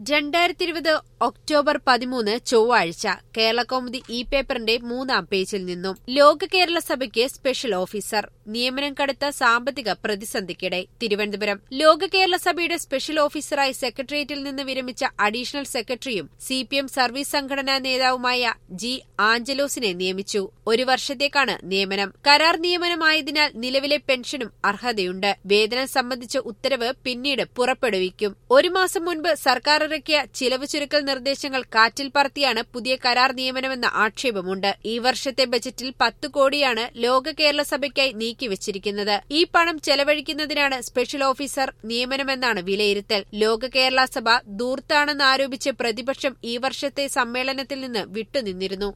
രണ്ടായിരത്തി ഇരുപത് ഒക്ടോബർ പതിമൂന്ന് ചൊവ്വാഴ്ച കേരളകൗമുദി ഇ പേപ്പറിന്റെ മൂന്നാം പേജിൽ നിന്നും ലോക കേരള സഭയ്ക്ക് സ്പെഷ്യൽ ഓഫീസർ നിയമനം കടുത്ത സാമ്പത്തിക പ്രതിസന്ധിക്കിടെ തിരുവനന്തപുരം ലോക കേരള സഭയുടെ സ്പെഷ്യൽ ഓഫീസറായി സെക്രട്ടേറിയറ്റിൽ നിന്ന് വിരമിച്ച അഡീഷണൽ സെക്രട്ടറിയും സി പി എം സർവീസ് സംഘടനാ നേതാവുമായ ജി ആഞ്ചലോസിനെ നിയമിച്ചു ഒരു വർഷത്തേക്കാണ് നിയമനം കരാർ നിയമനമായതിനാൽ നിലവിലെ പെൻഷനും അർഹതയുണ്ട് വേതനം സംബന്ധിച്ച ഉത്തരവ് പിന്നീട് പുറപ്പെടുവിക്കും ഒരു മാസം മുൻപ് സർക്കാർ ഇറക്കിയ ചിലവ് ചുരുക്കൽ നിർദ്ദേശങ്ങൾ കാറ്റിൽ പറത്തിയാണ് പുതിയ കരാർ നിയമനമെന്ന ആക്ഷേപമുണ്ട് ഈ വർഷത്തെ ബജറ്റിൽ പത്ത് കോടിയാണ് ലോക കേരള സഭയ്ക്കായി നീക്കിവച്ചിരിക്കുന്നത് ഈ പണം ചെലവഴിക്കുന്നതിനാണ് സ്പെഷ്യൽ ഓഫീസർ നിയമനമെന്നാണ് വിലയിരുത്തൽ ലോക കേരള സഭ ദൂർത്താണെന്ന് ആരോപിച്ച് പ്രതിപക്ഷം ഈ വർഷത്തെ സമ്മേളനത്തിൽ നിന്ന് വിട്ടുനിന്നിരുന്നു